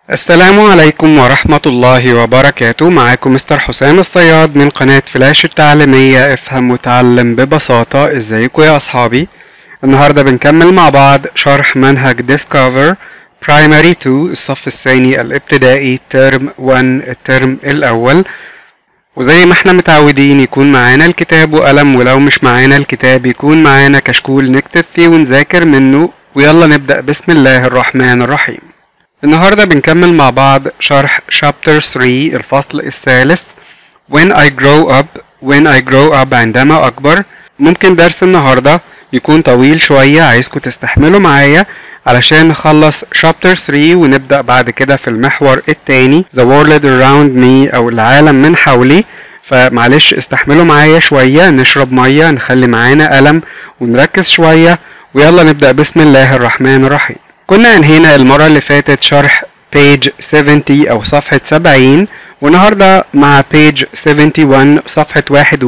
السلام عليكم ورحمة الله وبركاته معاكم مستر حسام الصياد من قناة فلاش التعليمية افهم وتعلم ببساطة ازيكم يا اصحابي النهاردة بنكمل مع بعض شرح منهج Discover Primary 2 الصف الثاني الابتدائي ترم 1 الترم الاول وزي ما احنا متعودين يكون معانا الكتاب وقلم ولو مش معانا الكتاب يكون معانا كشكول نكتب فيه ونذاكر منه ويلا نبدأ بسم الله الرحمن الرحيم النهاردة بنكمل مع بعض شرح Chapter 3 الفصل الثالث When I grow up When I grow up عندما أكبر ممكن درس النهاردة يكون طويل شوية عايزكم تستحملوا معايا علشان نخلص Chapter 3 ونبدأ بعد كده في المحور التاني The World Around Me أو العالم من حولي فمعلش استحملوا معايا شوية نشرب مية نخلي معانا قلم ونركز شوية ويلا نبدأ بسم الله الرحمن الرحيم كنا انهينا المرة اللي فاتت شرح page 70 أو صفحة 70 والنهاردة مع page 71 صفحة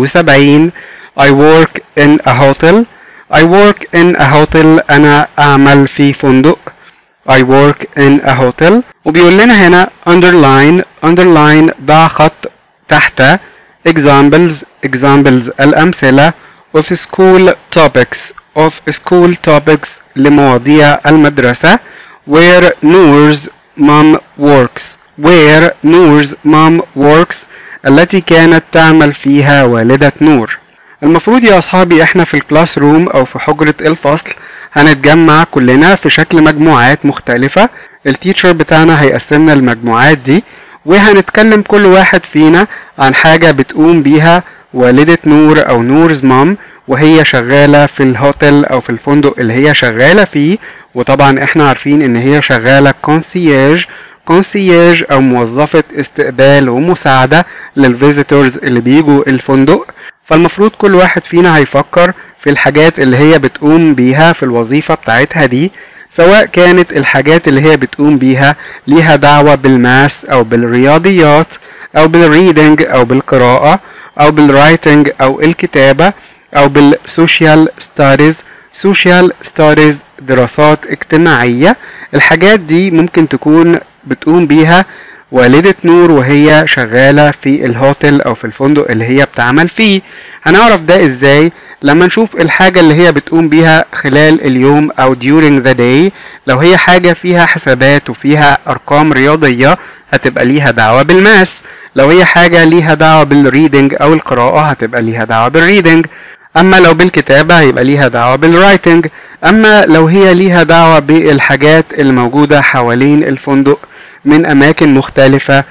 71 I work in a hotel I work in a hotel أنا أعمل في فندق I work in a hotel وبيقول لنا هنا underline underline ضع خط تحت examples examples الأمثلة of school topics of school topics لمواضيع المدرسة where Noor's mom works where Noor's mom works التي كانت تعمل فيها والدة نور المفروض يا أصحابي إحنا في الكلاس روم أو في حجرة الفصل هنتجمع كلنا في شكل مجموعات مختلفة التيتشر بتاعنا هيقسمنا المجموعات دي وهنتكلم كل واحد فينا عن حاجة بتقوم بيها والدة نور أو نورز مام وهي شغالة في الهوتيل أو في الفندق اللي هي شغالة فيه وطبعا احنا عارفين ان هي شغالة كونسياج كونسياج او موظفة استقبال ومساعدة للفيزيتورز اللي بيجوا الفندق فالمفروض كل واحد فينا هيفكر في الحاجات اللي هي بتقوم بيها في الوظيفة بتاعتها دي سواء كانت الحاجات اللي هي بتقوم بيها ليها دعوة بالماس أو بالرياضيات أو بالريدنج أو بالقراءة أو بالرايتنج أو الكتابة أو بالسوشيال ستاديز سوشيال ستاديز دراسات اجتماعية الحاجات دي ممكن تكون بتقوم بيها والدة نور وهي شغالة في الهوتيل أو في الفندق اللي هي بتعمل فيه هنعرف ده ازاي لما نشوف الحاجة اللي هي بتقوم بيها خلال اليوم أو during the day لو هي حاجة فيها حسابات وفيها أرقام رياضية هتبقى ليها دعوة بالماس لو هي حاجة ليها دعوة بالريدنج أو القراءة هتبقى ليها دعوة بالريدنج أما لو بالكتابة هيبقى ليها دعوة بالرايتنج أما لو هي ليها دعوة بالحاجات الموجودة حوالين الفندق من أماكن مختلفة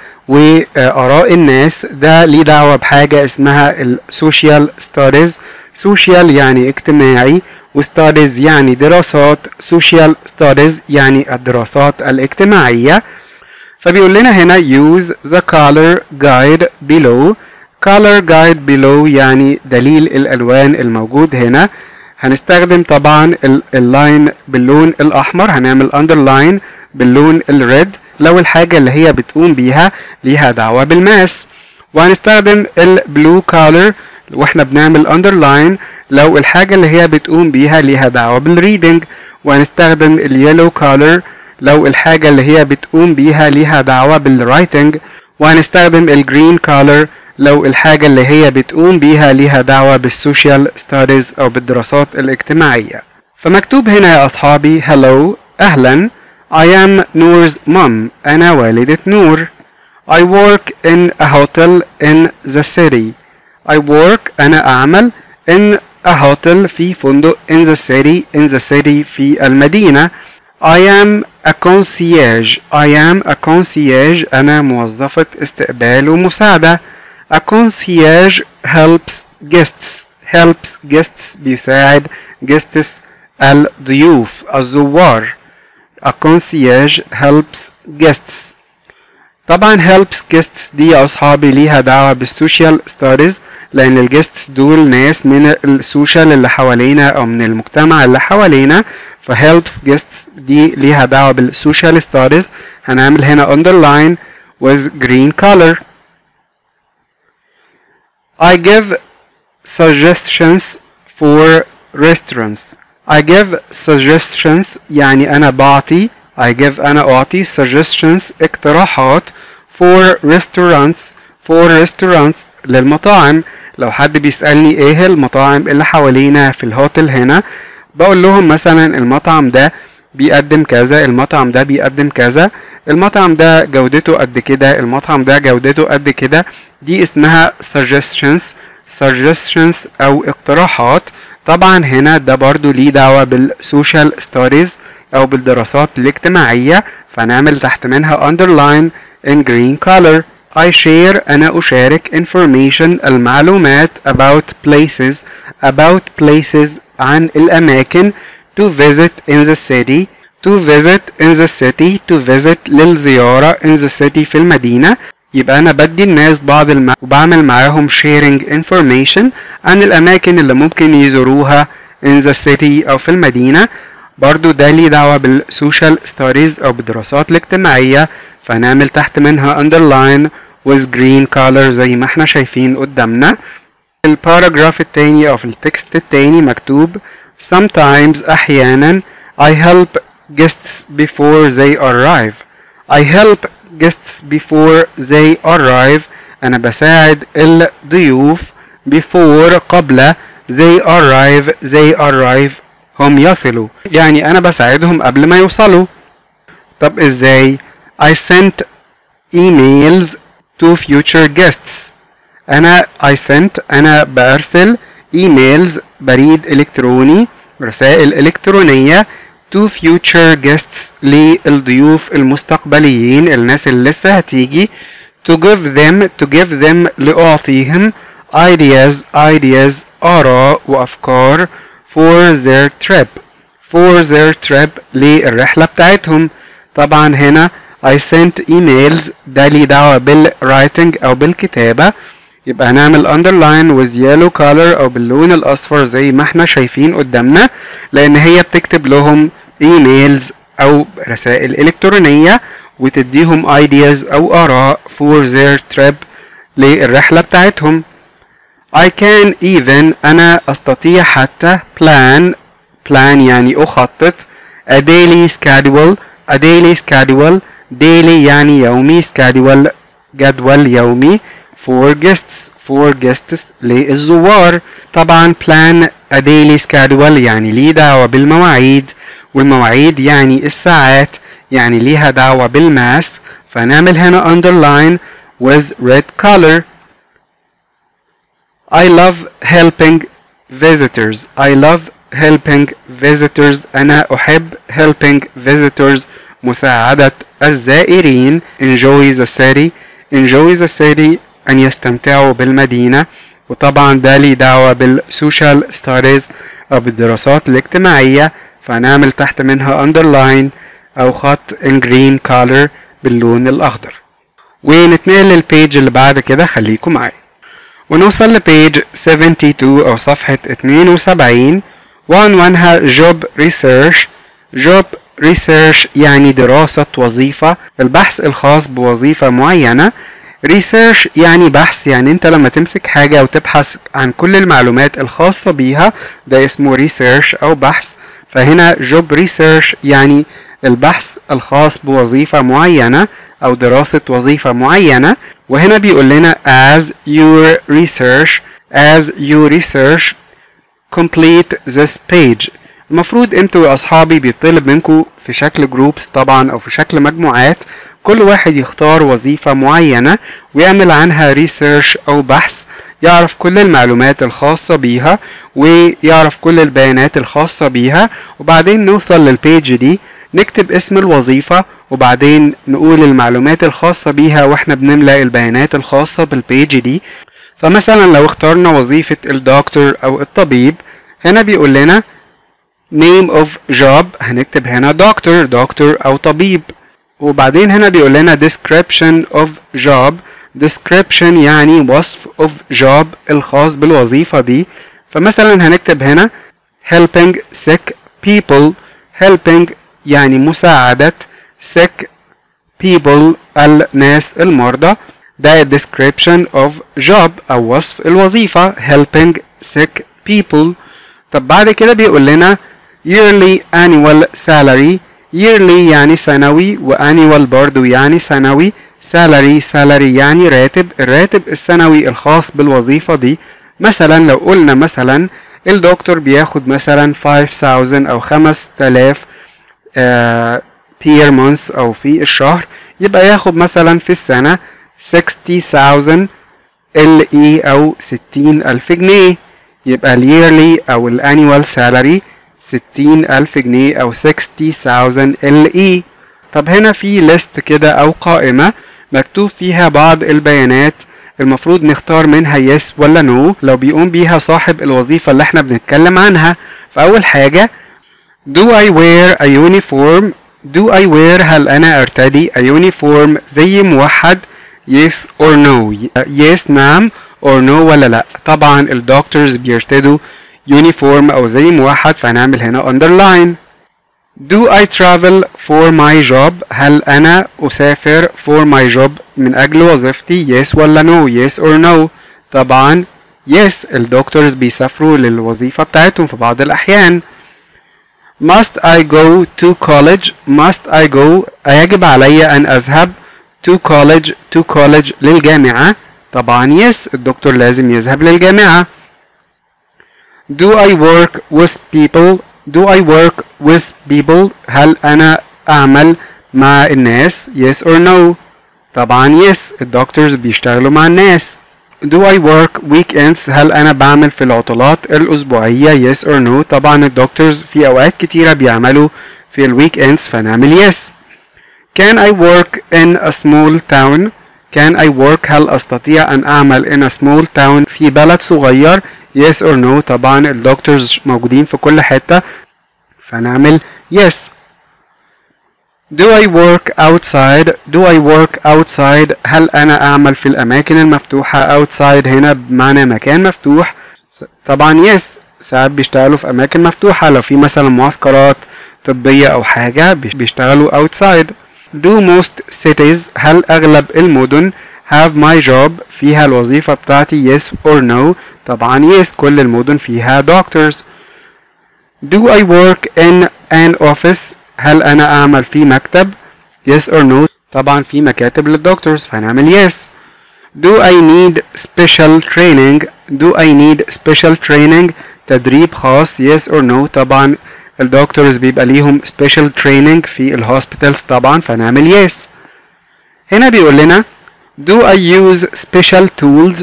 وآراء الناس ده ليه دعوة بحاجة اسمها السوشيال ستاديز سوشيال يعني اجتماعي وستاديز يعني دراسات سوشيال ستاديز يعني الدراسات الاجتماعية فبيقول لنا هنا use the color guide below color guide below يعني دليل الألوان الموجود هنا هنستخدم طبعا اللاين باللون الأحمر هنعمل underline باللون الريد لو الحاجة اللي هي بتقوم بيها ليها دعوة بالماس وهنستخدم البلو color واحنا بنعمل underline لو الحاجة اللي هي بتقوم بيها ليها دعوة بالريدنج وهنستخدم اليلو color لو الحاجة اللي هي بتقوم بيها ليها دعوة بالرايتنج وهنستخدم الجرين color لو الحاجة اللي هي بتقوم بيها ليها دعوة بالسوشيال ستاديز أو بالدراسات الاجتماعية فمكتوب هنا يا أصحابي hello أهلا I am Noor's mom أنا والدة نور I work in a hotel in the city I work أنا أعمل in a hotel في فندق in the city in the city في المدينة I am a concierge I am a concierge أنا موظفة استقبال ومساعدة A concierge helps guests helps guests بيساعد guests الضيوف الزوار A concierge helps guests طبعا helps guests دي يا أصحابي ليها دعوة بالسوشيال ستاديز لأن الجيستس دول ناس من السوشيال اللي حوالينا أو من المجتمع اللي حوالينا فhelps guests دي ليها دعوة بالسوشيال ستاديز هنعمل هنا underline with green color I give suggestions for restaurants I give suggestions يعني أنا بعطي I give أنا أعطي suggestions اقتراحات for restaurants for restaurants للمطاعم لو حد بيسألني ايه المطاعم اللي حوالينا في الهوتل هنا بقول لهم مثلا المطعم ده بيقدم كذا المطعم ده بيقدم كذا المطعم ده جودته قد كده المطعم ده جودته قد كده دي اسمها suggestions suggestions او اقتراحات طبعا هنا ده برضو ليه دعوة بالسوشيال ستوريز او بالدراسات الاجتماعية فنعمل تحت منها underline in green color I share أنا أشارك information المعلومات about places about places عن الأماكن to visit in the city to visit in the city to visit للزيارة in the city في المدينة يبقى أنا بدي الناس بعض الم... وبعمل معاهم sharing information عن الأماكن اللي ممكن يزوروها in the city أو في المدينة برضو ده ليه دعوة بالسوشيال ستوريز أو بالدراسات الاجتماعية فنعمل تحت منها underline with green color زي ما احنا شايفين قدامنا الباراجراف التاني أو في التكست التاني مكتوب sometimes أحيانا I help guests before they arrive I help guests before they arrive أنا بساعد الضيوف before قبل they arrive they arrive هم يصلوا يعني أنا بساعدهم قبل ما يوصلوا طب إزاي I sent emails to future guests أنا I sent أنا بأرسل emails بريد إلكتروني رسائل إلكترونية to future guests للضيوف المستقبليين الناس اللي لسه هتيجي to give them to give them لأعطيهم ideas ideas آراء وأفكار for their trip for their trip للرحلة بتاعتهم طبعا هنا I sent emails ده ليه دعوة بالwriting أو بالكتابة يبقى هنعمل underline with yellow color أو باللون الأصفر زي ما احنا شايفين قدامنا لأن هي بتكتب لهم ايميلز أو رسائل إلكترونية وتديهم ideas أو آراء for their trip للرحلة بتاعتهم I can even أنا أستطيع حتى plan plan يعني أخطط a daily schedule a daily schedule daily يعني يومي schedule جدول يومي for guests for guests للزوار طبعا plan a daily schedule يعني ليه دعوة بالمواعيد والمواعيد يعني الساعات يعني ليها دعوة بالماس فنعمل هنا underline with red color I love helping visitors I love helping visitors أنا أحب helping visitors مساعدة الزائرين enjoy the city enjoy the city أن يستمتعوا بالمدينة وطبعا ده ليه دعوة بالسوشيال ستاديز أو بالدراسات الاجتماعية فهنعمل تحت منها underline أو خط in green color باللون الأخضر ونتنقل للبيج اللي بعد كده خليكم معايا ونوصل لبيج 72 أو صفحة 72 وعنوانها job research job research يعني دراسة وظيفة البحث الخاص بوظيفة معينة research يعني بحث يعني انت لما تمسك حاجة وتبحث عن كل المعلومات الخاصة بيها ده اسمه research او بحث فهنا job research يعني البحث الخاص بوظيفة معينة او دراسة وظيفة معينة وهنا بيقول لنا as your research as you research complete this page المفروض انتوا يا اصحابي بيطلب منكم في شكل جروبس طبعا او في شكل مجموعات كل واحد يختار وظيفة معينة ويعمل عنها ريسيرش او بحث يعرف كل المعلومات الخاصة بيها ويعرف كل البيانات الخاصة بيها وبعدين نوصل للبيج دي نكتب اسم الوظيفة وبعدين نقول المعلومات الخاصة بيها واحنا بنملأ البيانات الخاصة بالبيج دي فمثلا لو اخترنا وظيفة الدكتور او الطبيب هنا بيقول لنا name of job هنكتب هنا doctor doctor او طبيب وبعدين هنا بيقول لنا description of job description يعني وصف of job الخاص بالوظيفة دي فمثلا هنكتب هنا helping sick people helping يعني مساعدة sick people الناس المرضى ده description of job أو وصف الوظيفة helping sick people طب بعد كده بيقول لنا yearly annual salary yearly يعني سنوي وannual برضو يعني سنوي salary salary يعني راتب الراتب السنوي الخاص بالوظيفة دي مثلا لو قلنا مثلا الدكتور بياخد مثلا 5000 أو 5000 آه per month أو في الشهر يبقى ياخد مثلا في السنة 60000 LE أو 60000 جنيه يبقى اليرلي أو الانيوال سالري 60000 جنيه أو 60000 LE طب هنا في ليست كده أو قائمة مكتوب فيها بعض البيانات المفروض نختار منها يس ولا نو لو بيقوم بيها صاحب الوظيفة اللي احنا بنتكلم عنها فأول حاجة Do I wear a uniform Do I wear هل أنا أرتدي a uniform زي موحد yes or no yes نعم or no ولا لا طبعا الدكتورز بيرتدوا uniform أو زي موحد فهنعمل هنا underline Do I travel for my job هل أنا أسافر for my job من أجل وظيفتي yes ولا no yes or no طبعا yes الدكتورز بيسافروا للوظيفة بتاعتهم في بعض الأحيان must I go to college must I go يجب علي أن أذهب to college to college للجامعة طبعا yes الدكتور لازم يذهب للجامعة do I work with people do I work with people هل أنا أعمل مع الناس yes or no طبعا yes الدكتورز بيشتغلوا مع الناس do I work weekends هل أنا بعمل في العطلات الأسبوعية yes or no طبعا الدكتورز في أوقات كتيرة بيعملوا في الويك فنعمل yes can I work in a small town can I work هل أستطيع أن أعمل in a small town في بلد صغير yes or no طبعا الدكتورز موجودين في كل حتة فنعمل yes Do I work outside? Do I work outside? هل أنا أعمل في الأماكن المفتوحة outside هنا بمعنى مكان مفتوح؟ طبعا yes ساعات بيشتغلوا في أماكن مفتوحة لو في مثلا معسكرات طبية أو حاجة بيشتغلوا outside. Do most cities هل أغلب المدن have my job فيها الوظيفة بتاعتي yes or no؟ طبعا yes كل المدن فيها doctors. Do I work in an office هل أنا أعمل في مكتب؟ yes or no طبعا في مكاتب للدكتورز فهنعمل yes Do I need special training Do I need special training تدريب خاص yes or no طبعا الدكتورز بيبقى ليهم special training في الهوسبيتالز طبعا فنعمل yes هنا بيقول لنا Do I use special tools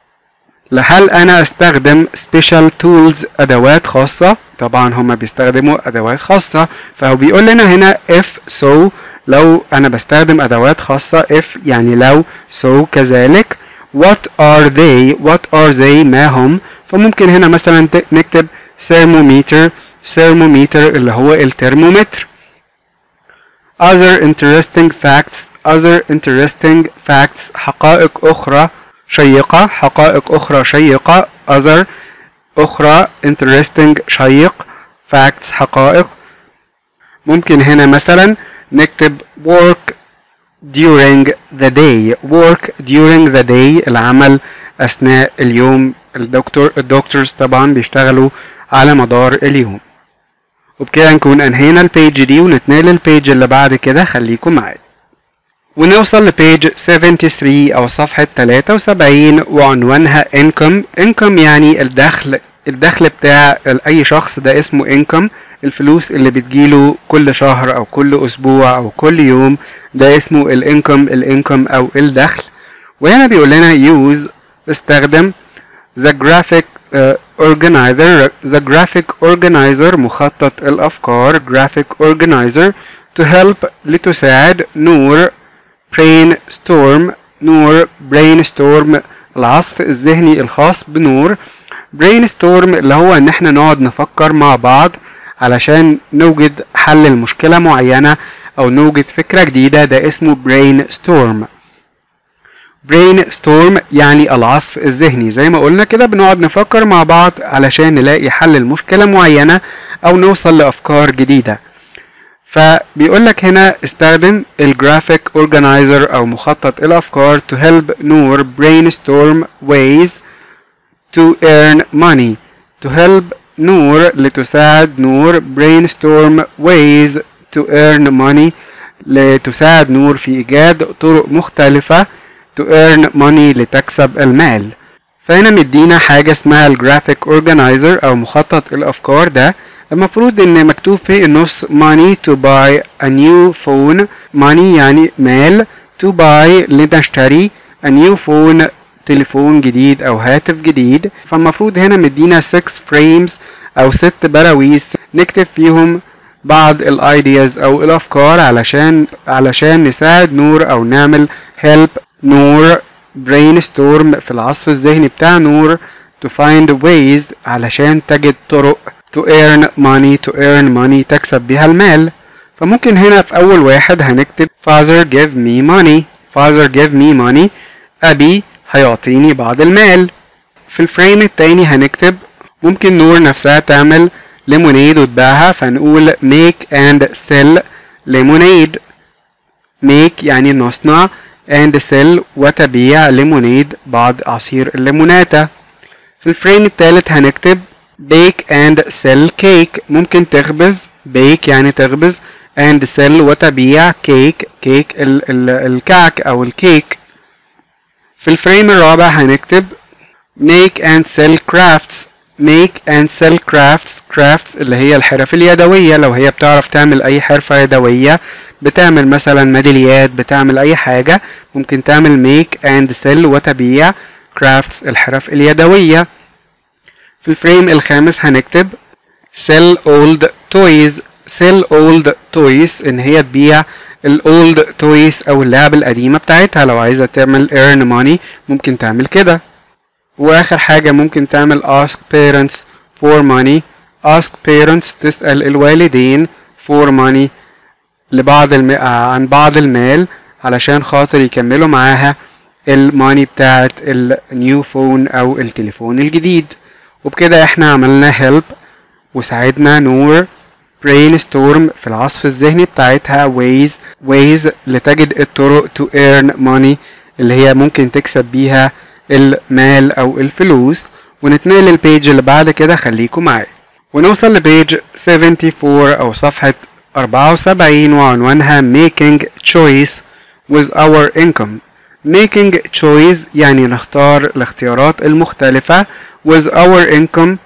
هل أنا أستخدم special tools أدوات خاصة طبعا هما بيستخدموا أدوات خاصة فهو بيقول لنا هنا if so لو أنا بستخدم أدوات خاصة if يعني لو so كذلك what are they what are they ما هم فممكن هنا مثلا نكتب thermometer thermometer اللي هو الترمومتر other interesting facts other interesting facts حقائق أخرى شيقة حقائق أخرى شيقة other أخرى interesting شيق facts حقائق ممكن هنا مثلا نكتب work during the day work during the day العمل أثناء اليوم الدكتور الدكتورز طبعا بيشتغلوا على مدار اليوم وبكده نكون أنهينا البيج دي ونتنقل البيج اللي بعد كده خليكم معايا ونوصل لبيج 73 أو صفحة 73 وعنوانها income income يعني الدخل الدخل بتاع أي شخص ده اسمه income الفلوس اللي بتجيله كل شهر أو كل أسبوع أو كل يوم ده اسمه الانكم الانكم أو الدخل وهنا بيقول لنا use استخدم the graphic uh, organizer the graphic organizer مخطط الأفكار graphic organizer to help لتساعد نور brainstorm نور brainstorm العصف الذهني الخاص بنور brainstorm اللي هو ان احنا نقعد نفكر مع بعض علشان نوجد حل لمشكلة معينة او نوجد فكرة جديدة ده اسمه brainstorm brainstorm يعني العصف الذهني زي ما قلنا كده بنقعد نفكر مع بعض علشان نلاقي حل لمشكلة معينة او نوصل لافكار جديدة فبيقول لك هنا استخدم الجرافيك اورجانيزر او مخطط الافكار to help نور brainstorm ways to earn money to help نور لتساعد نور brainstorm ways to earn money لتساعد نور في إيجاد طرق مختلفة to earn money لتكسب المال فهنا مدينا حاجة اسمها الجرافيك اورجانيزر أو مخطط الأفكار ده المفروض إن مكتوب في النص money to buy a new phone money يعني مال to buy لنشتري a new phone تليفون جديد أو هاتف جديد فالمفروض هنا مدينا 6 frames أو ست براويز نكتب فيهم بعض الايدياز او الافكار علشان علشان نساعد نور او نعمل help نور brainstorm في العصف الذهني بتاع نور to find ways علشان تجد طرق to earn money to earn money تكسب بيها المال فممكن هنا في اول واحد هنكتب father give me money father give me money ابي هيعطيني بعض المال في الفريم التاني هنكتب ممكن نور نفسها تعمل ليمونيد وتباعها فنقول make and sell lemonade make يعني نصنع and sell وتبيع ليمونيد بعض عصير الليموناتة في الفريم التالت هنكتب bake and sell cake ممكن تخبز bake يعني تخبز and sell وتبيع كيك كيك ال ال الكعك أو الكيك في الفريم الرابع هنكتب make and sell crafts make and sell crafts crafts اللي هي الحرف اليدوية لو هي بتعرف تعمل أي حرفة يدوية بتعمل مثلا ميداليات بتعمل أي حاجة ممكن تعمل make and sell وتبيع crafts الحرف اليدوية في الفريم الخامس هنكتب sell old toys sell old toys إن هي تبيع ال old toys أو اللعب القديمة بتاعتها لو عايزة تعمل earn money ممكن تعمل كده واخر حاجة ممكن تعمل ask parents for money ask parents تسأل الوالدين for money لبعض الم... عن بعض المال علشان خاطر يكملوا معاها الماني بتاعت النيو فون او التليفون الجديد وبكده احنا عملنا help وساعدنا نور brainstorm في العصف الذهني بتاعتها ways ways لتجد الطرق to earn money اللي هي ممكن تكسب بيها المال او الفلوس ونتنقل للبيج اللي بعد كده خليكم معايا ونوصل لبيج 74 او صفحة 74 وعنوانها making choice with our income making choice يعني نختار الاختيارات المختلفة with our income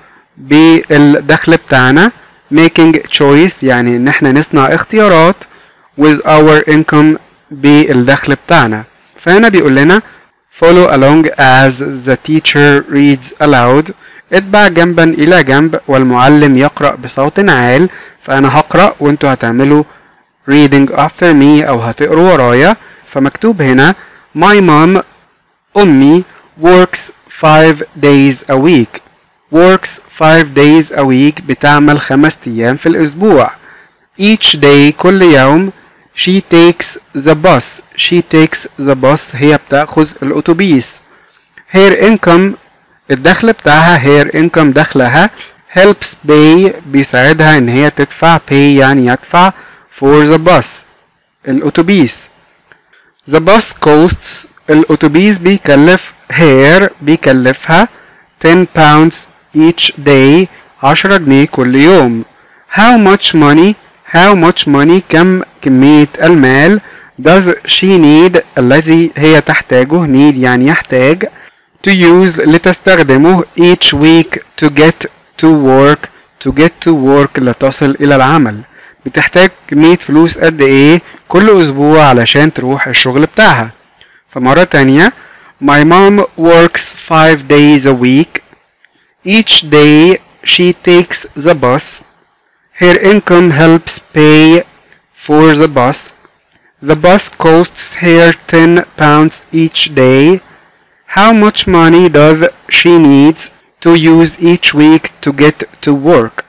بالدخل بتاعنا making choice يعني ان احنا نصنع اختيارات with our income بالدخل بتاعنا فهنا بيقول لنا follow along as the teacher reads aloud اتبع جنبا إلى جنب والمعلم يقرأ بصوت عال فأنا هقرأ وانتوا هتعملوا reading after me أو هتقروا ورايا فمكتوب هنا my mom أمي works five days a week works five days a week بتعمل خمس أيام في الأسبوع each day كل يوم she takes the bus she takes the bus هي بتاخذ الأتوبيس her income الدخل بتاعها her income دخلها helps pay بيساعدها ان هي تدفع pay يعني يدفع for the bus الأتوبيس the bus costs الأتوبيس بيكلف her بيكلفها 10 pounds each day 10 جنيه كل يوم how much money how much money كم كمية المال does she need الذي هي تحتاجه need يعني يحتاج to use لتستخدمه each week to get to work to get to work لتصل إلى العمل بتحتاج كمية فلوس قد إيه كل أسبوع علشان تروح الشغل بتاعها فمرة تانية My mom works five days a week each day she takes the bus her income helps pay for the bus. The bus costs her 10 pounds each day. How much money does she need to use each week to get to work?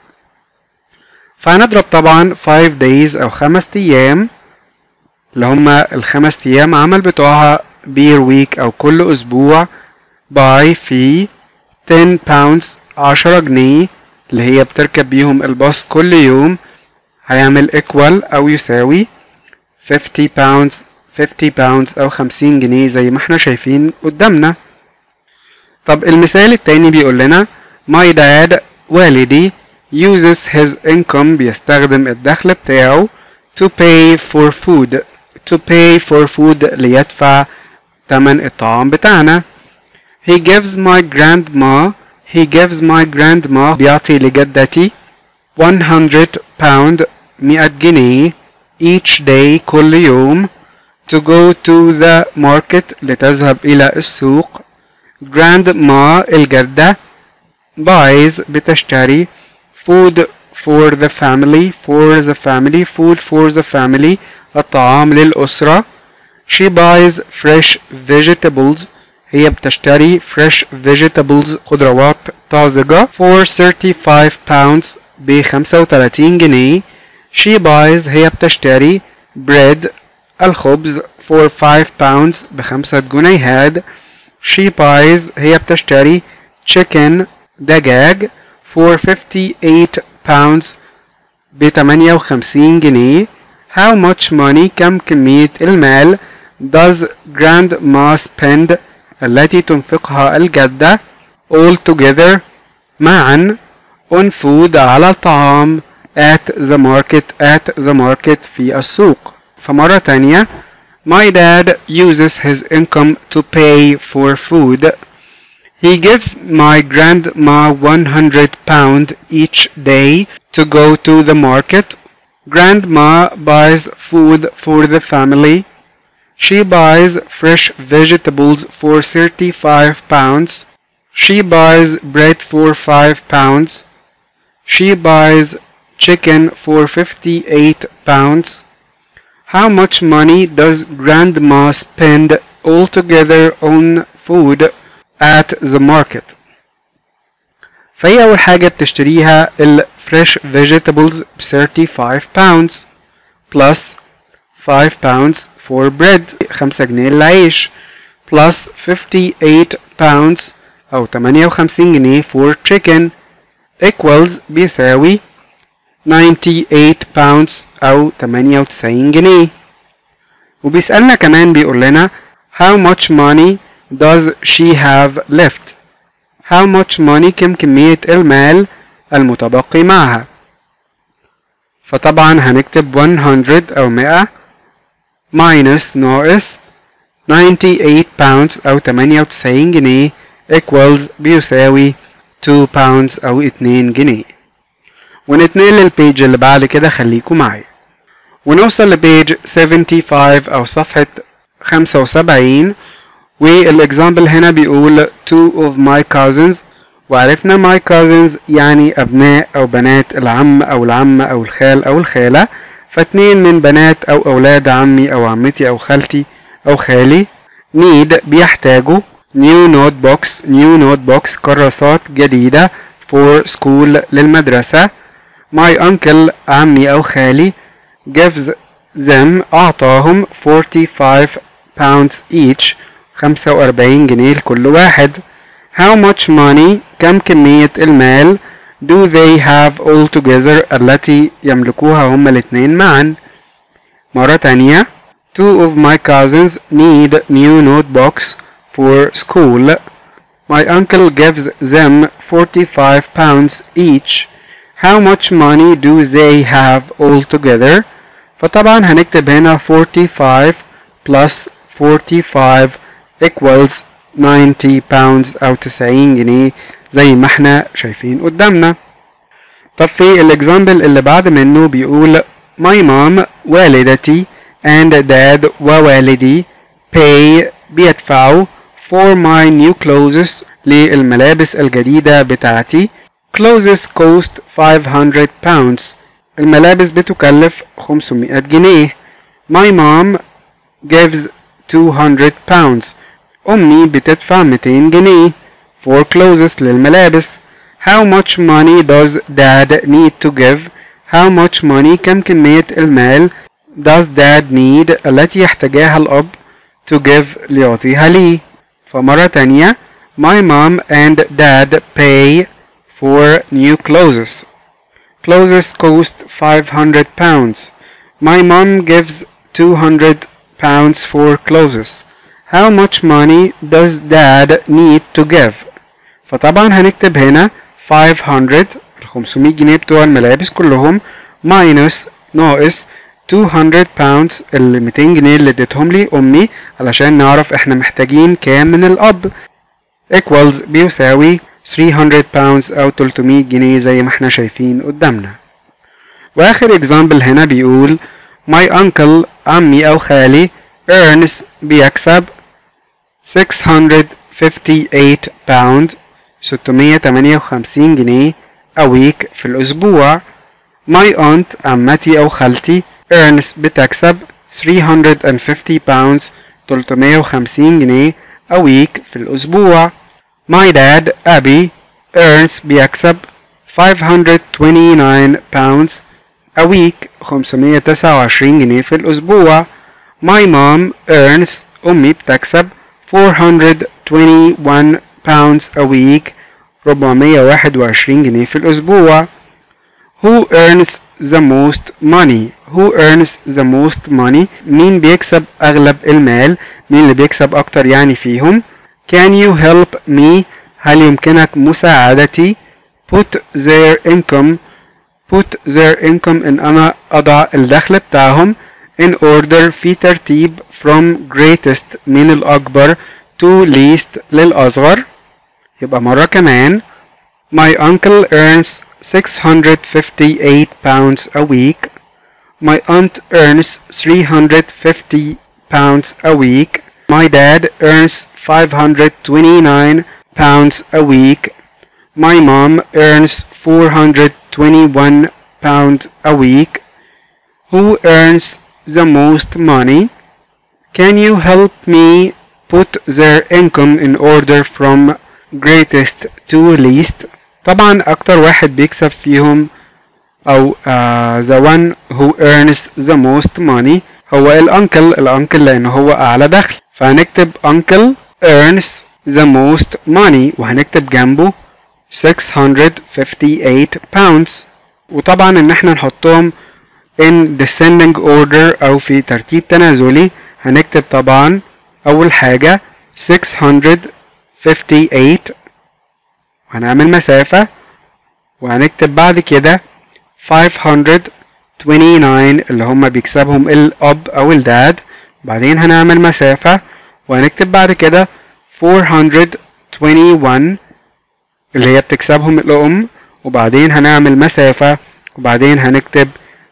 فهنضرب طبعا 5 days أو خمس أيام اللي هما الخمس أيام عمل بتوعها بير ويك أو كل أسبوع باي في 10 pounds 10 جنيه اللي هي بتركب بيهم الباص كل يوم هيعمل equal أو يساوي 50 pounds 50 pounds أو 50 جنيه زي ما احنا شايفين قدامنا طب المثال التاني بيقول لنا my dad والدي uses his income بيستخدم الدخل بتاعه to pay for food to pay for food ليدفع تمن الطعام بتاعنا he gives my grandma he gives my grandma بيعطي لجدتي 100 pound 100 جنيه each day كل يوم to go to the market لتذهب إلى السوق grandma الجدة buys بتشتري food for the family for the family food for the family الطعام للأسرة she buys fresh vegetables هي بتشتري fresh vegetables خضروات طازجة for 35 pounds ب 35 جنيه she buys هي بتشتري bread الخبز for 5 pounds بخمسة جنيهات she buys هي بتشتري chicken دجاج for 58 pounds ب 58 جنيه how much money كم كمية المال does grandma spend التي تنفقها الجدة all together معا on food على الطعام at the market at the market في السوق فمرة تانية My dad uses his income to pay for food. He gives my grandma 100 pound each day to go to the market. Grandma buys food for the family. She buys fresh vegetables for 35 pounds. She buys bread for 5 pounds. She buys chicken for 58 pounds. How much money does grandma spend altogether on food at the market? فهي أول حاجة بتشتريها ال fresh vegetables ب 35 pounds plus 5 pounds for bread 5 جنيه للعيش plus 58 pounds أو 58 جنيه for chicken equals بيساوي 98 pounds أو 98 جنيه وبيسألنا كمان بيقول لنا how much money does she have left how much money كم كمية المال المتبقي معها فطبعا هنكتب 100 أو 100 minus ناقص 98 pounds أو 98 جنيه equals بيساوي 2 pounds أو 2 جنيه ونتنقل للبيج اللي بعد كده خليكم معايا ونوصل لبيج 75 أو صفحة 75 والإكزامبل هنا بيقول two of my cousins وعرفنا my cousins يعني أبناء أو بنات العم أو العمة أو الخال أو الخالة فاتنين من بنات أو أولاد عمي أو عمتي أو خالتي أو خالي need بيحتاجوا new notebooks new notebooks كراسات جديدة for school للمدرسة my uncle عمي أو خالي gives them أعطاهم 45 pounds each 45 جنيه لكل واحد how much money كم كمية المال do they have all together التي يملكوها هما الاثنين معا مرة تانية two of my cousins need new notebooks for school my uncle gives them 45 pounds each how much money do they have all together فطبعا هنكتب هنا 45 plus 45 equals 90 pounds أو 90 جنيه زي ما احنا شايفين قدامنا طب في الاكزامبل اللي بعد منه بيقول my mom والدتي and dad ووالدي pay بيدفعوا for my new clothes للملابس الجديدة بتاعتي clothes cost 500 pounds الملابس بتكلف 500 جنيه my mom gives 200 pounds أمي بتدفع 200 جنيه for clothes للملابس how much money does dad need to give how much money كم كمية المال does dad need التي يحتاجها الأب to give ليعطيها لي فمرة تانية my mom and dad pay for new clothes clothes cost 500 pounds my mom gives 200 pounds for clothes how much money does dad need to give فطبعا هنكتب هنا 500 ال 500 جنيه بتوع الملابس كلهم minus ناقص 200 pounds ال 200 جنيه اللي اديتهم لي امي علشان نعرف احنا محتاجين كام من الاب equals بيساوي 300 pounds او 300 جنيه زي ما احنا شايفين قدامنا واخر example هنا بيقول my uncle عمي او خالي earns بيكسب 658 pound 658 جنيه a week في الأسبوع my aunt عمتي أو خالتي earns بتكسب 350 pounds 350 جنيه a week في الأسبوع my dad أبي earns بيكسب 529 pounds a week 529 جنيه في الأسبوع my mom earns أمي بتكسب 421 pounds a week 421 جنيه في الأسبوع Who earns the most money Who earns the most money مين بيكسب أغلب المال مين اللي بيكسب أكتر يعني فيهم Can you help me هل يمكنك مساعدتي Put their income Put their income إن أنا أضع الدخل بتاعهم in order في ترتيب from greatest من الأكبر to least للأصغر يبقى مرة كمان My uncle earns 658 pounds a week. My aunt earns 350 pounds a week. My dad earns 529 pounds a week. My mom earns 421 pounds a week. Who earns the most money? Can you help me put their income in order from greatest to least طبعا اكتر واحد بيكسب فيهم او uh, the one who earns the most money هو الانكل الانكل لان هو اعلى دخل فهنكتب uncle earns the most money وهنكتب جنبه 658 pounds وطبعا ان احنا نحطهم in descending order او في ترتيب تنازلي هنكتب طبعا اول حاجة 658 وهنعمل مسافة وهنكتب بعد كده 529 اللي هما بيكسبهم الأب أو الداد بعدين هنعمل مسافة وهنكتب بعد كده 421 اللي هي بتكسبهم الأم وبعدين هنعمل مسافة وبعدين هنكتب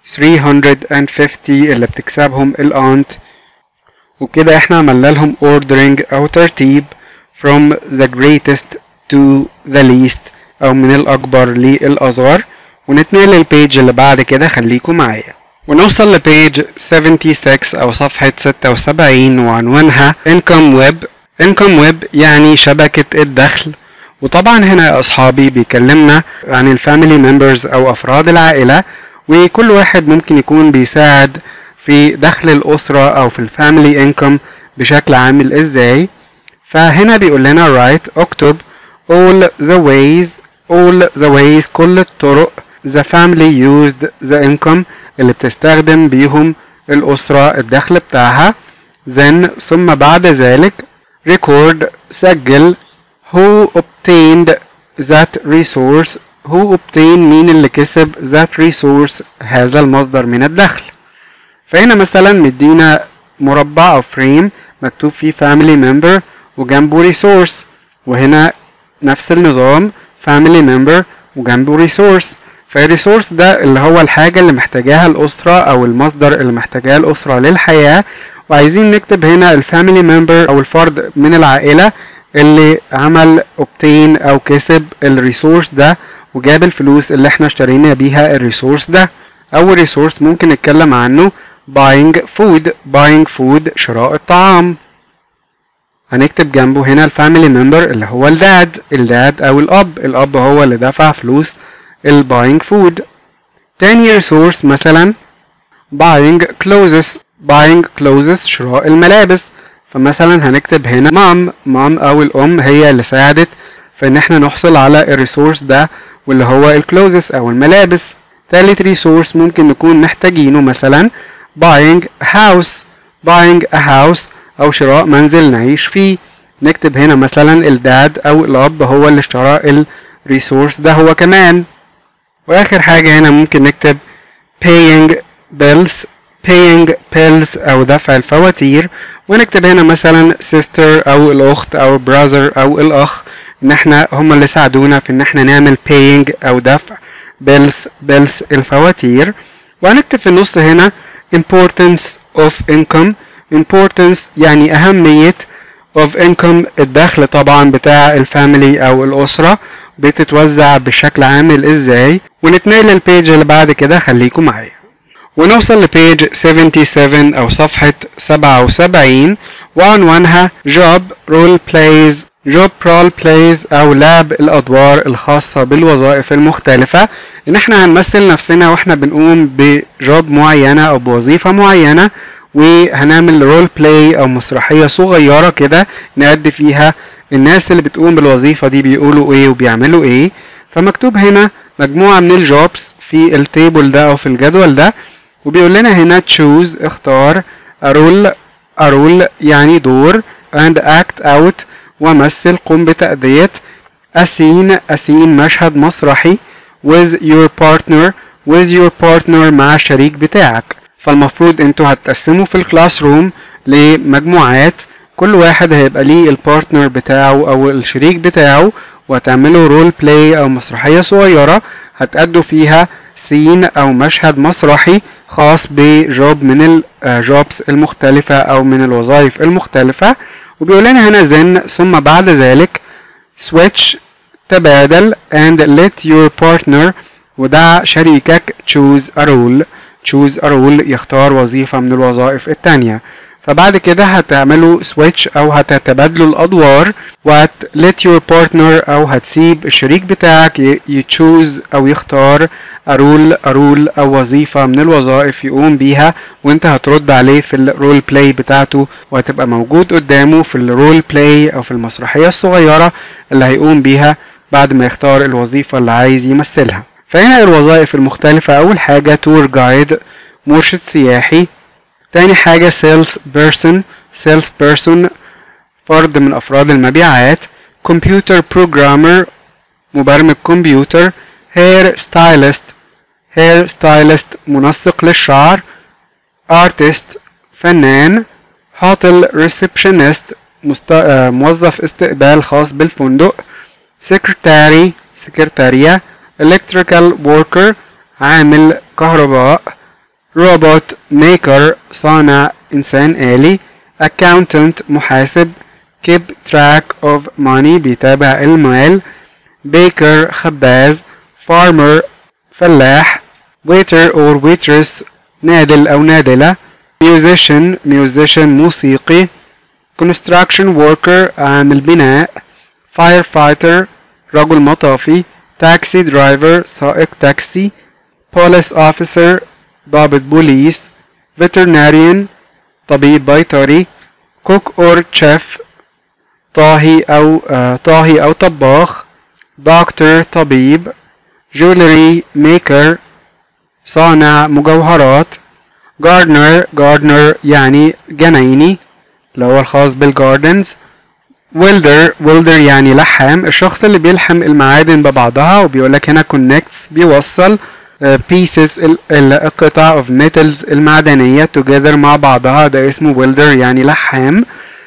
350 اللي بتكسبهم الأنت وكده احنا عملنا لهم ordering أو ترتيب from the greatest to the least أو من الأكبر للأصغر ونتنقل للبيج اللي بعد كده خليكم معايا ونوصل لبيج 76 أو صفحة 76 وعنوانها Income Web Income Web يعني شبكة الدخل وطبعا هنا يا أصحابي بيكلمنا عن الفاميلي ممبرز أو أفراد العائلة وكل واحد ممكن يكون بيساعد في دخل الأسرة أو في الفاميلي انكم بشكل عامل إزاي فهنا بيقول لنا write اكتب all the ways all the ways كل الطرق the family used the income اللي بتستخدم بيهم الأسرة الدخل بتاعها then ثم بعد ذلك record سجل who obtained that resource who obtained مين اللي كسب that resource هذا المصدر من الدخل فهنا مثلا مدينا مربع أو فريم مكتوب فيه family member وجنبه resource وهنا نفس النظام family member وجنبه resource فالريسورس ده اللي هو الحاجة اللي محتاجاها الأسرة أو المصدر اللي محتاجاه الأسرة للحياة وعايزين نكتب هنا الفاميلي ممبر أو الفرد من العائلة اللي عمل obtain أو كسب الريسورس ده وجاب الفلوس اللي احنا اشترينا بيها الريسورس ده أول ريسورس ممكن نتكلم عنه buying food buying food شراء الطعام هنكتب جنبه هنا الفاميلي ممبر اللي هو الداد الداد او الاب الاب هو اللي دفع فلوس الباينج فود تاني ريسورس مثلا buying clothes buying clothes شراء الملابس فمثلا هنكتب هنا مام مام او الام هي اللي ساعدت في ان احنا نحصل على الريسورس ده واللي هو الكلوزس او الملابس تالت ريسورس ممكن نكون محتاجينه مثلا buying house buying a house او شراء منزل نعيش فيه نكتب هنا مثلا الداد او الاب هو اللي اشترى الريسورس ده هو كمان واخر حاجة هنا ممكن نكتب paying bills paying bills أو دفع الفواتير ونكتب هنا مثلا sister أو الأخت أو brother أو الأخ إن احنا هم اللي ساعدونا في إن احنا نعمل paying أو دفع bills bills الفواتير وهنكتب في النص هنا importance of income importance يعني أهمية of income الدخل طبعا بتاع الفاميلي أو الأسرة بتتوزع بشكل عامل ازاي ونتنقل للبيج اللي بعد كده خليكم معايا ونوصل لبيج 77 أو صفحة 77 وعنوانها job role plays job role plays أو لعب الأدوار الخاصة بالوظائف المختلفة إن إحنا هنمثل نفسنا وإحنا بنقوم بجوب معينة أو بوظيفة معينة وهنعمل رول بلاي أو مسرحية صغيرة كده نأدي فيها الناس اللي بتقوم بالوظيفة دي بيقولوا إيه وبيعملوا إيه فمكتوب هنا مجموعة من الجوبس في التيبل ده أو في الجدول ده وبيقول لنا هنا choose اختار a role a role يعني دور and act out ومثل قم بتأدية a scene a scene مشهد مسرحي with your partner with your partner مع الشريك بتاعك فالمفروض انتوا هتقسموا في الكلاس روم لمجموعات كل واحد هيبقى ليه البارتنر بتاعه او الشريك بتاعه وهتعملوا رول بلاي او مسرحية صغيرة هتأدوا فيها سين او مشهد مسرحي خاص بجوب من الجوبس المختلفة او من الوظائف المختلفة وبيقول لنا هنا then ثم بعد ذلك switch تبادل and let your partner ودع شريكك choose a role choose a role يختار وظيفة من الوظائف التانية فبعد كده هتعملوا switch او هتتبادلوا الادوار وهت let your partner او هتسيب الشريك بتاعك ي choose او يختار a role a role او وظيفة من الوظائف يقوم بيها وانت هترد عليه في الرول بلاي بتاعته وهتبقى موجود قدامه في الرول بلاي او في المسرحية الصغيرة اللي هيقوم بيها بعد ما يختار الوظيفة اللي عايز يمثلها فهنا الوظائف المختلفة أول حاجة تور جايد مرشد سياحي تاني حاجة sales person sales person فرد من أفراد المبيعات computer programmer مبرمج كمبيوتر hair stylist hair stylist منسق للشعر artist فنان hotel receptionist مست... موظف استقبال خاص بالفندق secretary سكرتارية electrical worker عامل كهرباء robot maker صانع إنسان آلي accountant محاسب keep track of money بيتابع المال baker خباز farmer فلاح waiter or waitress نادل أو نادلة musician musician موسيقي construction worker عامل بناء firefighter رجل مطافي taxi driver سائق تاكسي police officer ضابط بوليس veterinarian طبيب بيطري cook or chef طاهي أو آه طاهي أو طباخ doctor طبيب jewelry maker صانع مجوهرات gardener gardener يعني جنايني اللي هو الخاص بالجاردنز welder welder يعني لحام الشخص اللي بيلحم المعادن ببعضها وبيقولك هنا connects بيوصل pieces القطع of metals المعدنية together مع بعضها ده اسمه welder يعني لحام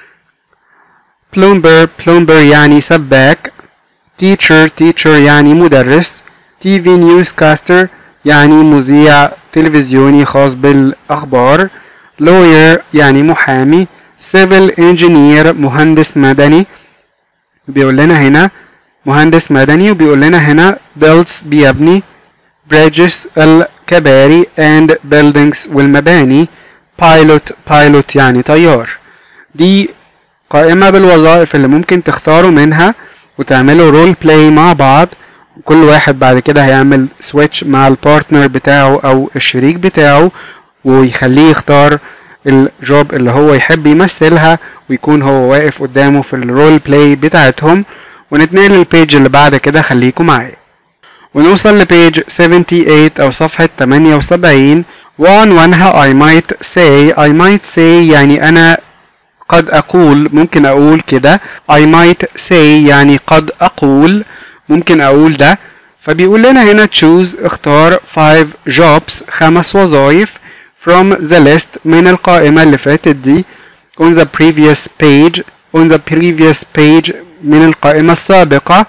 plumber plumber يعني سباك teacher teacher يعني مدرس TV newscaster يعني مذيع تلفزيوني خاص بالأخبار lawyer يعني محامي civil engineer مهندس مدني بيقول لنا هنا مهندس مدني وبيقول لنا هنا builds بيبني bridges الكباري and buildings والمباني pilot pilot يعني طيار دي قائمة بالوظائف اللي ممكن تختاروا منها وتعملوا رول بلاي مع بعض كل واحد بعد كده هيعمل سويتش مع البارتنر بتاعه او الشريك بتاعه ويخليه يختار الجوب اللي هو يحب يمثلها ويكون هو واقف قدامه في الرول بلاي بتاعتهم ونتنقل للبيج اللي بعد كده خليكم معايا ونوصل لبيج 78 أو صفحة 78 وعنوانها I might say I might say يعني أنا قد أقول ممكن أقول كده I might say يعني قد أقول ممكن أقول ده فبيقول لنا هنا choose اختار 5 jobs خمس وظائف from the list من القائمة اللي فاتت دي on the previous page on the previous page من القائمة السابقة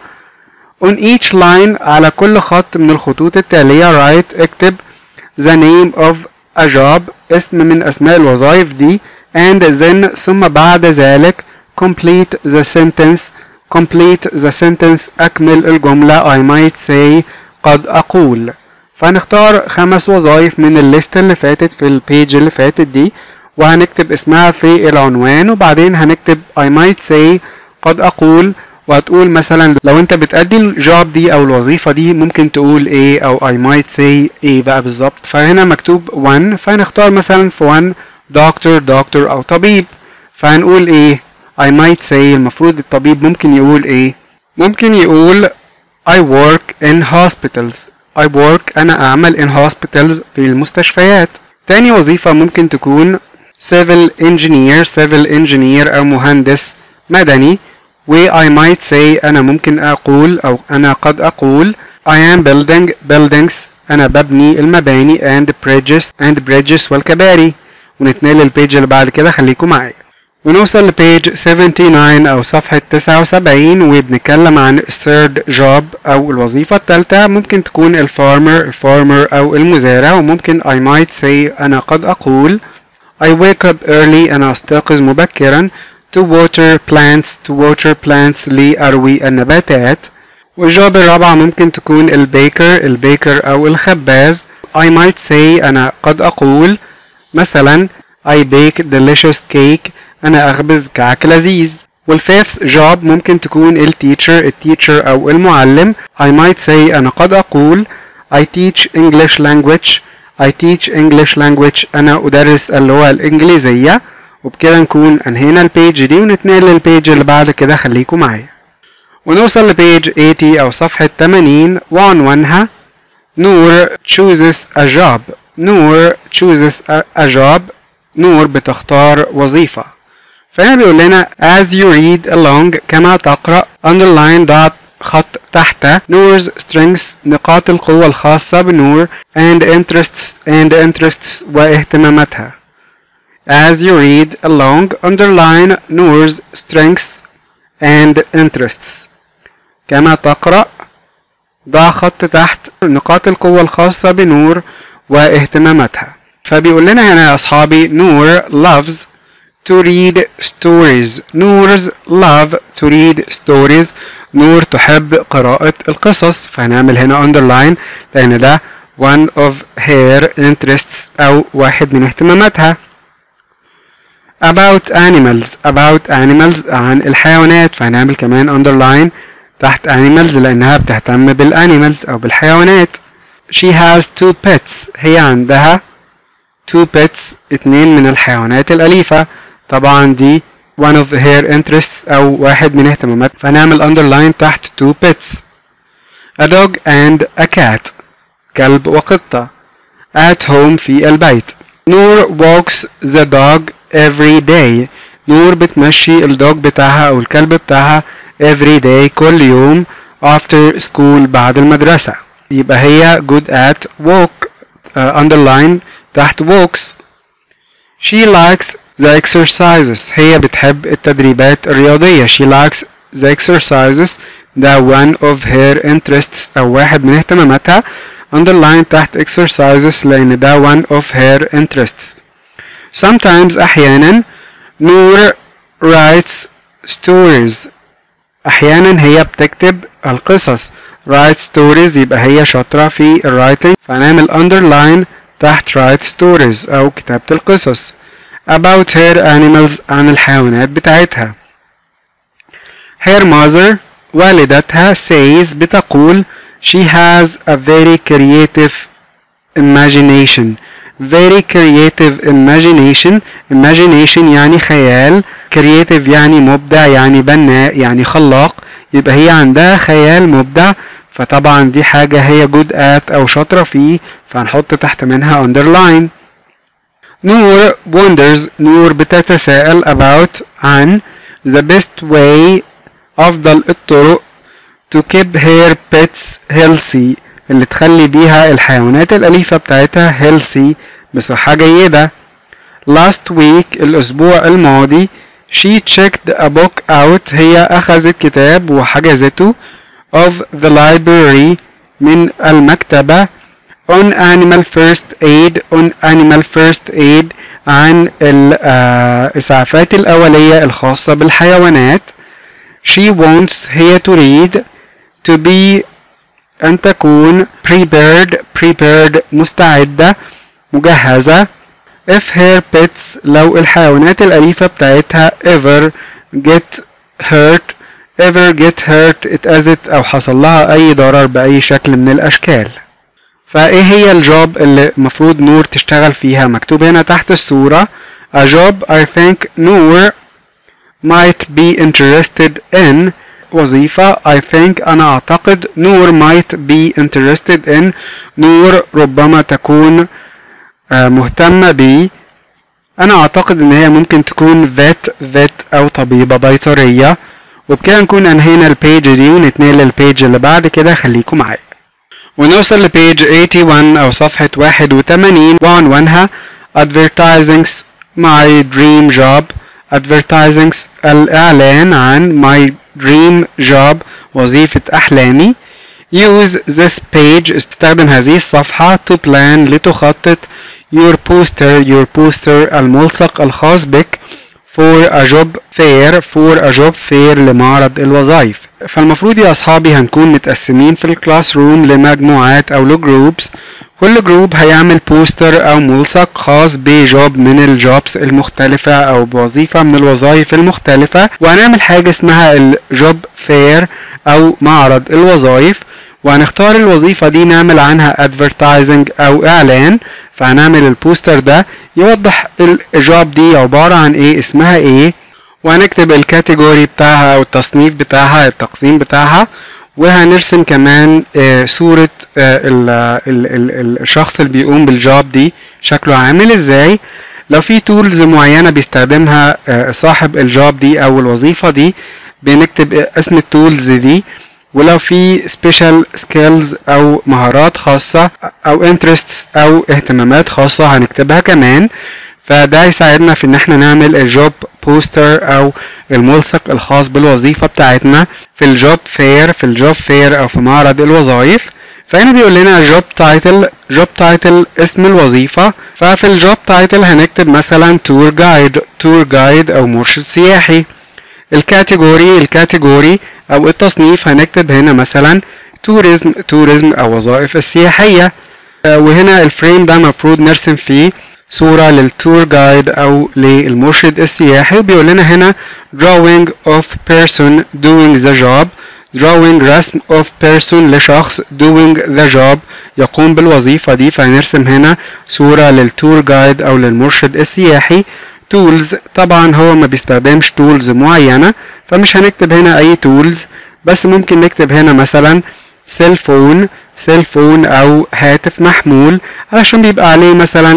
on each line على كل خط من الخطوط التالية write اكتب the name of a job اسم من أسماء الوظائف دي and then ثم بعد ذلك complete the sentence complete the sentence أكمل الجملة I might say قد أقول فهنختار خمس وظائف من الليست اللي فاتت في البيج اللي فاتت دي وهنكتب اسمها في العنوان وبعدين هنكتب I might say قد أقول وهتقول مثلا لو انت بتأدي الجوب دي او الوظيفة دي ممكن تقول ايه او I might say ايه بقى بالظبط فهنا مكتوب one فهنختار مثلا في one doctor doctor او طبيب فهنقول ايه I might say المفروض الطبيب ممكن يقول ايه ممكن يقول I work in hospitals I work أنا أعمل in hospitals في المستشفيات تاني وظيفة ممكن تكون civil engineer civil engineer أو مهندس مدني و I might say أنا ممكن أقول أو أنا قد أقول I am building buildings أنا ببني المباني and bridges and bridges والكباري ونتنقل للبيج اللي بعد كده خليكم معايا ونوصل لبيج 79 أو صفحة 79 وبنتكلم عن third job أو الوظيفة التالتة ممكن تكون الفارمر الفارمر أو المزارع وممكن I might say أنا قد أقول I wake up early أنا أستيقظ مبكرا to water plants to water plants لأروي النباتات والجواب الرابعة ممكن تكون البيكر البيكر أو الخباز I might say أنا قد أقول مثلا I bake delicious cake أنا أخبز كعك لذيذ والفيفث جوب ممكن تكون التيتشر التيتشر أو المعلم I might say أنا قد أقول I teach English language I teach English language أنا أدرس اللغة الإنجليزية وبكده نكون أنهينا البيج دي ونتنقل للبيج اللي بعد كده خليكم معايا ونوصل لبيج 80 أو صفحة 80 وعنوانها نور chooses a job نور chooses a job نور بتختار وظيفة فهنا بيقول لنا as you read along كما تقرأ underline dot خط تحت نور's strengths نقاط القوة الخاصة بنور and interests and interests واهتماماتها as you read along underline نور's strengths and interests كما تقرأ ضع خط تحت نقاط القوة الخاصة بنور واهتماماتها فبيقول لنا هنا يا أصحابي نور loves to read stories نور's love to read stories نور تحب قراءة القصص فهنعمل هنا underline لأن ده one of her interests أو واحد من اهتماماتها about animals about animals عن الحيوانات فهنعمل كمان underline تحت animals لأنها بتهتم بالانيمالز أو بالحيوانات she has two pets هي عندها two pets اتنين من الحيوانات الأليفة طبعا دي one of her interests أو واحد من اهتمامات فنعمل underline تحت two pets a dog and a cat كلب وقطة at home في البيت نور walks the dog every day نور بتمشي الدوج بتاعها أو الكلب بتاعها every day كل يوم after school بعد المدرسة يبقى هي good at walk uh, underline تحت walks she likes the exercises هي بتحب التدريبات الرياضية she likes the exercises ده one of her interests أو واحد من اهتماماتها underline تحت exercises لأن ده one of her interests sometimes أحيانا نور writes stories أحيانا هي بتكتب القصص write stories يبقى هي شاطرة في الرايتنج فهنعمل underline تحت write stories أو كتابة القصص about her animals عن الحيوانات بتاعتها her mother والدتها says بتقول she has a very creative imagination very creative imagination imagination يعني خيال creative يعني مبدع يعني بناء يعني خلاق يبقى هي عندها خيال مبدع فطبعا دي حاجة هي good at أو شاطرة فيه فهنحط تحت منها underline نور wonders نور بتتساءل about عن the best way أفضل الطرق to keep her pets healthy اللي تخلي بيها الحيوانات الأليفة بتاعتها healthy بصحة جيدة last week الأسبوع الماضي she checked a book out هي أخذت كتاب وحجزته of the library من المكتبة on animal first aid on animal first aid عن الإسعافات الأولية الخاصة بالحيوانات she wants هي تريد to be أن تكون prepared prepared مستعدة مجهزة if her pets لو الحيوانات الأليفة بتاعتها ever get hurt ever get hurt اتأذت أو حصل لها أي ضرر بأي شكل من الأشكال فإيه هي الجوب اللي المفروض نور تشتغل فيها مكتوب هنا تحت الصورة a job I think نور might be interested in وظيفة I think أنا أعتقد نور might be interested in نور ربما تكون مهتمة بيه أنا أعتقد إن هي ممكن تكون vet vet أو طبيبة بيطرية وبكده نكون أنهينا البيج دي ونتنقل للبيج اللي بعد كده خليكم معايا ونوصل لبيج 81 أو صفحة 81 وعنوانها Advertisings My Dream Job Advertisings الإعلان عن My Dream Job وظيفة أحلامي Use this page استخدم هذه الصفحة to plan لتخطط your poster your poster الملصق الخاص بك for a job fair for a job fair لمعرض الوظائف فالمفروض يا أصحابي هنكون متقسمين في الكلاس روم لمجموعات أو لجروبس كل جروب هيعمل بوستر أو ملصق خاص بجوب من الجوبس المختلفة أو بوظيفة من الوظائف المختلفة وهنعمل حاجة اسمها الجوب فير أو معرض الوظائف وهنختار الوظيفة دي نعمل عنها advertising أو إعلان فهنعمل البوستر ده يوضح الجوب دي عبارة عن ايه اسمها ايه وهنكتب الكاتيجوري بتاعها او التصنيف بتاعها التقسيم بتاعها وهنرسم كمان آه صورة آه ال ال ال الشخص اللي بيقوم بالجوب دي شكله عامل ازاي لو في تولز معينة بيستخدمها آه صاحب الجوب دي او الوظيفة دي بنكتب اسم التولز دي ولو في سبيشال سكيلز او مهارات خاصة او انترستس او اهتمامات خاصة هنكتبها كمان فده يساعدنا في ان احنا نعمل الجوب بوستر او الملصق الخاص بالوظيفة بتاعتنا في الجوب فير في الجوب فير او في معرض الوظائف فهنا بيقول لنا جوب تايتل جوب تايتل اسم الوظيفة ففي الجوب تايتل هنكتب مثلا تور جايد تور جايد او مرشد سياحي الكاتيجوري الكاتيجوري او التصنيف هنكتب هنا مثلا توريزم توريزم او وظائف السياحية وهنا الفريم ده المفروض نرسم فيه صورة للتور جايد او للمرشد السياحي بيقول لنا هنا drawing of person doing the job drawing رسم of person لشخص doing the job يقوم بالوظيفة دي فهنرسم هنا صورة للتور جايد او للمرشد السياحي تولز طبعا هو ما بيستخدمش تولز معينة فمش هنكتب هنا اي تولز بس ممكن نكتب هنا مثلا سيل فون سيل فون او هاتف محمول علشان بيبقى عليه مثلا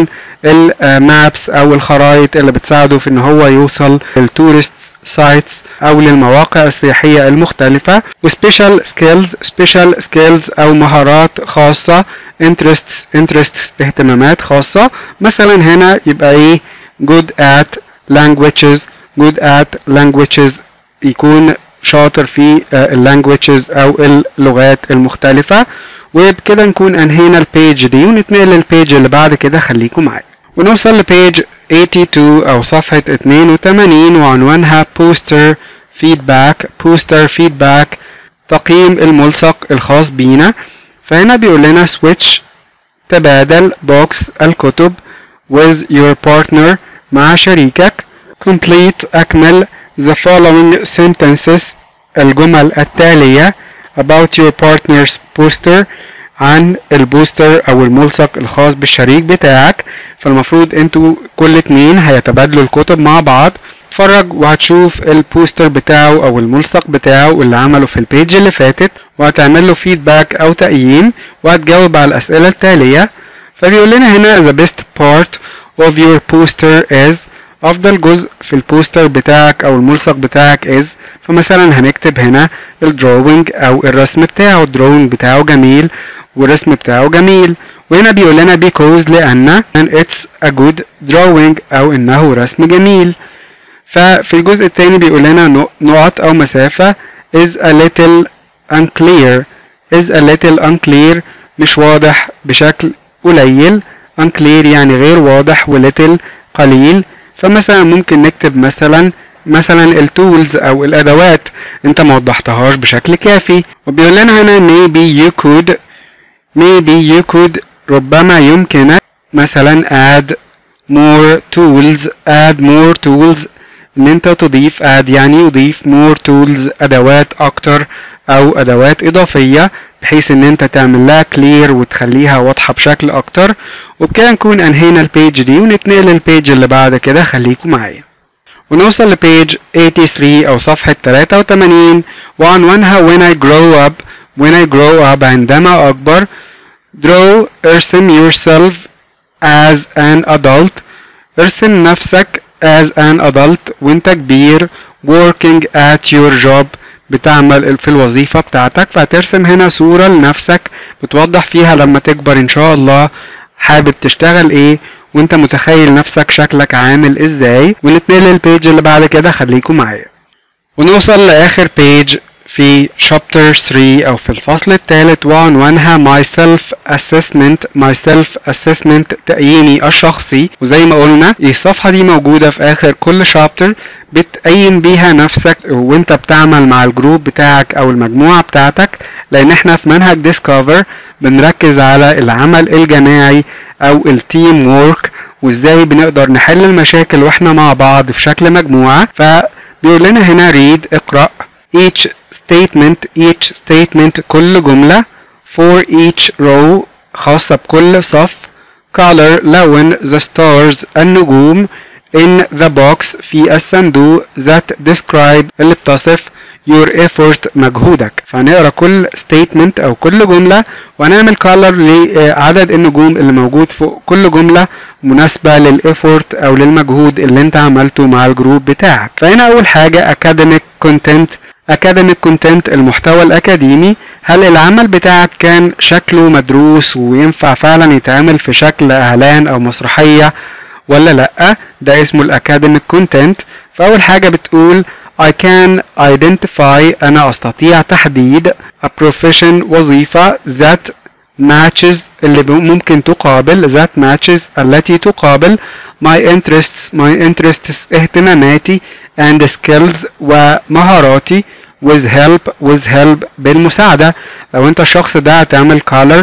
المابس او الخرائط اللي بتساعده في ان هو يوصل للتورست سايتس او للمواقع السياحية المختلفة وسبيشال سكيلز سبيشال سكيلز او مهارات خاصة interests interests اهتمامات خاصة مثلا هنا يبقى ايه good at languages good at languages يكون شاطر في اللانجويجز او اللغات المختلفة وبكده نكون انهينا البيج دي ونتنقل للبيج اللي بعد كده خليكم معايا ونوصل لبيج 82 او صفحة 82 وعنوانها بوستر فيدباك بوستر فيدباك تقييم الملصق الخاص بينا فهنا بيقول لنا switch تبادل بوكس الكتب with your partner مع شريكك complete أكمل the following sentences الجمل التالية about your partner's poster عن البوستر او الملصق الخاص بالشريك بتاعك فالمفروض انتوا كل اتنين هيتبادلوا الكتب مع بعض اتفرج وهتشوف البوستر بتاعه او الملصق بتاعه اللي عمله في البيج اللي فاتت وهتعمل له فيدباك او تقييم وهتجاوب على الاسئلة التالية فبيقول لنا هنا the best part of your poster is افضل جزء في البوستر بتاعك او الملصق بتاعك is فمثلا هنكتب هنا الدروينج او الرسم بتاعه الدروينج بتاعه جميل والرسم بتاعه جميل وهنا بيقول لنا because لأن and it's a good drawing أو إنه رسم جميل ففي الجزء التاني بيقول لنا نقط أو مسافة is a little unclear is a little unclear مش واضح بشكل قليل unclear يعني غير واضح و little قليل فمثلا ممكن نكتب مثلا مثلا التولز او الادوات انت ما وضحتهاش بشكل كافي وبيقول لنا هنا maybe you could maybe you could ربما يمكنك مثلا add more tools add more tools ان انت تضيف add يعني يضيف more tools ادوات اكتر او ادوات اضافية بحيث ان انت تعمل لها clear وتخليها واضحة بشكل اكتر وبكده نكون انهينا البيج دي ونتنقل للبيج اللي بعد كده خليكم معايا ونوصل لبيج 83 او صفحة 83 وعنوانها when I grow up when I grow up عندما اكبر draw ارسم yourself as an adult ارسم نفسك as an adult وانت كبير working at your job بتعمل في الوظيفة بتاعتك فهترسم هنا صورة لنفسك بتوضح فيها لما تكبر ان شاء الله حابب تشتغل ايه وانت متخيل نفسك شكلك عامل ازاي ونتنقل للبيج اللي بعد كده خليكم معايا ونوصل لاخر بيج في شابتر 3 او في الفصل الثالث وعنوانها my self assessment my self assessment تقييمي الشخصي وزي ما قلنا الصفحة دي موجودة في اخر كل شابتر بتقيم بيها نفسك وانت بتعمل مع الجروب بتاعك او المجموعة بتاعتك لان احنا في منهج ديسكفر بنركز على العمل الجماعي او التيم وورك وازاي بنقدر نحل المشاكل واحنا مع بعض في شكل مجموعة فبيقول لنا هنا read اقرأ each statement each statement كل جملة for each row خاصة بكل صف color لون the stars النجوم in the box في الصندوق that describe اللي بتصف your effort مجهودك فهنقرا كل statement او كل جملة وهنعمل color لعدد النجوم اللي موجود فوق كل جملة مناسبة للإفورت أو للمجهود اللي أنت عملته مع الجروب بتاعك فهنا أول حاجة academic content academic content المحتوى الأكاديمي هل العمل بتاعك كان شكله مدروس وينفع فعلا يتعمل في شكل إعلان أو مسرحية ولا لأ ده اسمه الأكاديميك كونتنت فأول حاجة بتقول I can identify أنا أستطيع تحديد a profession وظيفة that matches اللي ممكن تقابل that matches التي تقابل my interests my interests اهتماماتي and skills ومهاراتي with help with help بالمساعدة لو انت الشخص ده هتعمل color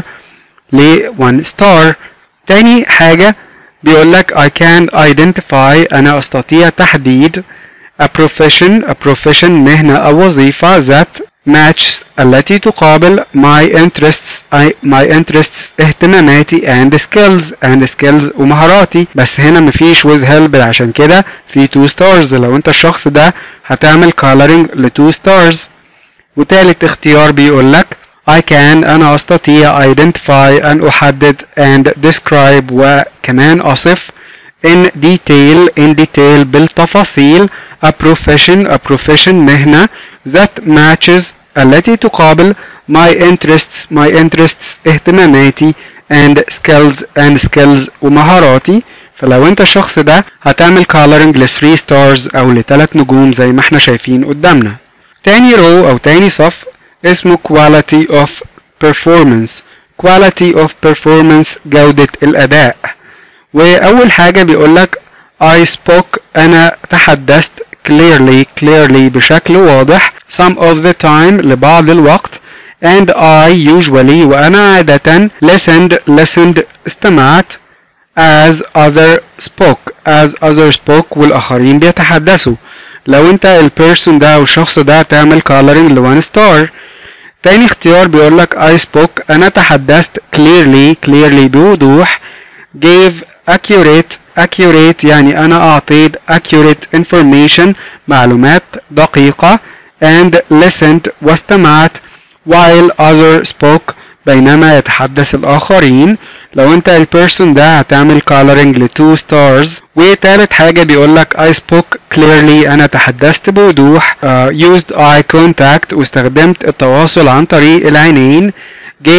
ل one star تاني حاجة بيقول لك I can identify أنا أستطيع تحديد a profession a profession مهنة أو وظيفة that matches التي تقابل my interests I, my interests اهتماماتي and skills and skills ومهاراتي بس هنا مفيش with help عشان كده في two stars لو انت الشخص ده هتعمل coloring ل two stars وتالت اختيار بيقول لك I can أنا أستطيع identify أن أحدد and describe وكمان أصف in detail in detail بالتفاصيل a profession a profession مهنة that matches التي تقابل my interests my interests اهتماماتي and skills and skills ومهاراتي فلو انت الشخص ده هتعمل coloring ل 3 stars او لثلاث نجوم زي ما احنا شايفين قدامنا تاني رو او تاني صف اسمه quality of performance quality of performance جودة الأداء وأول حاجة بيقولك I spoke أنا تحدثت clearly clearly بشكل واضح some of the time لبعض الوقت and I usually وأنا عادة listened listened استمعت as other spoke as other spoke والآخرين بيتحدثوا لو انت البيرسون ده او الشخص ده تعمل coloring لوان ستار تاني اختيار بيقولك I spoke أنا تحدثت clearly clearly بوضوح gave accurate accurate يعني أنا أعطيت accurate information معلومات دقيقة and listened واستمعت while other spoke بينما يتحدث الآخرين لو انت البيرسون ده هتعمل coloring ل 2 stars وتالت حاجة بيقولك I spoke clearly أنا تحدثت بوضوح uh, used eye contact واستخدمت التواصل عن طريق العينين gave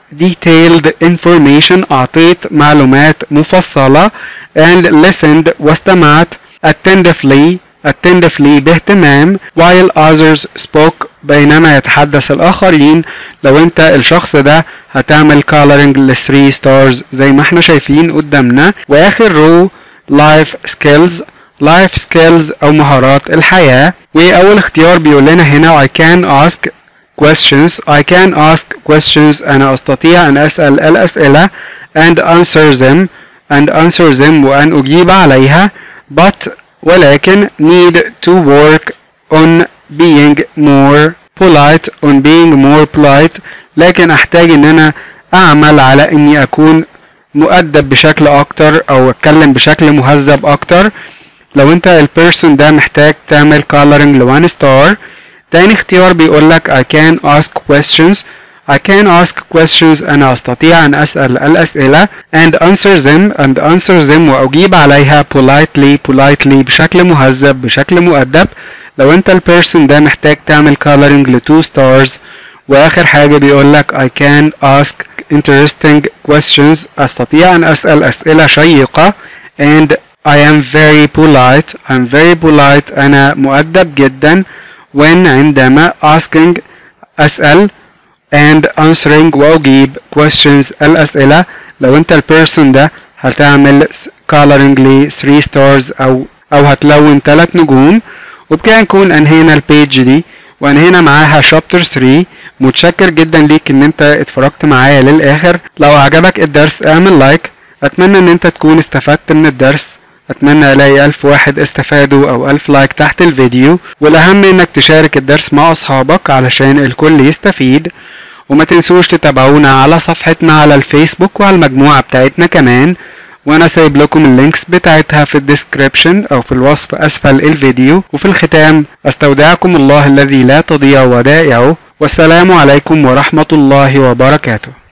detailed information أعطيت معلومات مفصلة and listened واستمعت attentively attentively باهتمام while others spoke بينما يتحدث الآخرين لو أنت الشخص ده هتعمل coloring ل 3 stars زي ما احنا شايفين قدامنا وآخر رو life skills life skills أو مهارات الحياة وأول اختيار بيقول لنا هنا I can ask questions I can ask questions أنا أستطيع أن أسأل الأسئلة and answer them and answer them وأن أجيب عليها but ولكن need to work on being more polite on being more polite لكن أحتاج إن أنا أعمل على إني أكون مؤدب بشكل أكتر أو أتكلم بشكل مهذب أكتر لو أنت البيرسون ده محتاج تعمل coloring لوان ستار تاني اختيار بيقول لك I can ask questions I can ask questions أنا أستطيع أن أسأل الأسئلة and answer them and answer them وأجيب عليها politely politely بشكل مهذب بشكل مؤدب لو أنت البيرسون ده محتاج تعمل coloring ل 2 stars وآخر حاجة بيقول لك I can ask interesting questions أستطيع أن أسأل أسئلة شيقة and I am very polite I'm very polite أنا مؤدب جدا when عندما asking أسأل and answering وأجيب questions الأسئلة لو أنت البيرسون ده هتعمل coloring ل 3 stars أو أو هتلون 3 نجوم وبكده نكون أنهينا البيج دي وأنهينا معاها شابتر 3 متشكر جدا ليك إن أنت اتفرجت معايا للآخر لو عجبك الدرس اعمل لايك أتمنى إن أنت تكون استفدت من الدرس أتمنى ألاقي ألف واحد استفادوا أو ألف لايك تحت الفيديو والأهم إنك تشارك الدرس مع أصحابك علشان الكل يستفيد وما تنسوش تتابعونا على صفحتنا على الفيسبوك وعلى المجموعة بتاعتنا كمان وانا سايب لكم اللينكس بتاعتها في الديسكريبشن او في الوصف اسفل الفيديو وفي الختام استودعكم الله الذي لا تضيع ودائعه والسلام عليكم ورحمة الله وبركاته